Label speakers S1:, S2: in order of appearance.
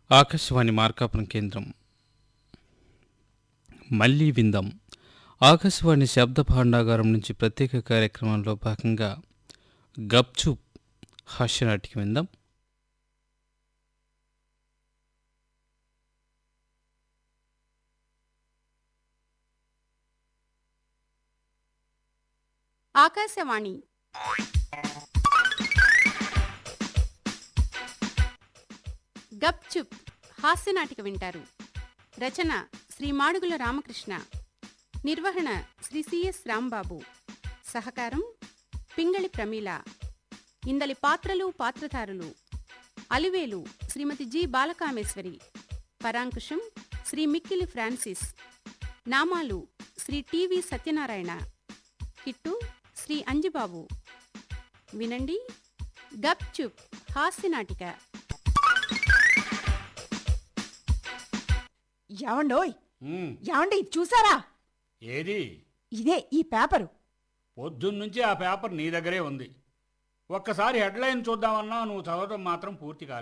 S1: ఆకాశవాణి మార్కాపురం కేంద్రం మళ్ళీ విందాం ఆకాశవాణి శబ్ద భాండాగారం నుంచి ప్రత్యేక కార్యక్రమంలో భాగంగా గప్చుప్ హాస్యనాటికి విందాం
S2: ఆకాశవాణి గప్చుప్ హాస్యనాటిక వింటారు రచన శ్రీ మాడుగుల రామకృష్ణ నిర్వహణ శ్రీ సిఎస్ రాంబాబు సహకారం పింగళి ప్రమీల ఇందలి పాత్రలు పాత్రధారులు Alivelu Srimati G Balakameswari Parankusam Sri Mikkili Francis Namalu Sri TV Satyanarayana Kittu Sri Anjibabu వినండి గప్ చుప్ హాస్యనాటిక
S3: ఏమండోయ్
S4: ఉమ్,
S3: ఏమండి ఇది చూసారా
S4: ఏది
S3: ఇదే ఈ పేపరు
S4: పొద్దున్నుంచి ఆ పేపర్ నీ దగ్గరే ఉంది ఒక్కసారి హెడ్లైన్ చూద్దామన్నా నువ్వు చదవడం మాత్రం పూర్తి కాలేదు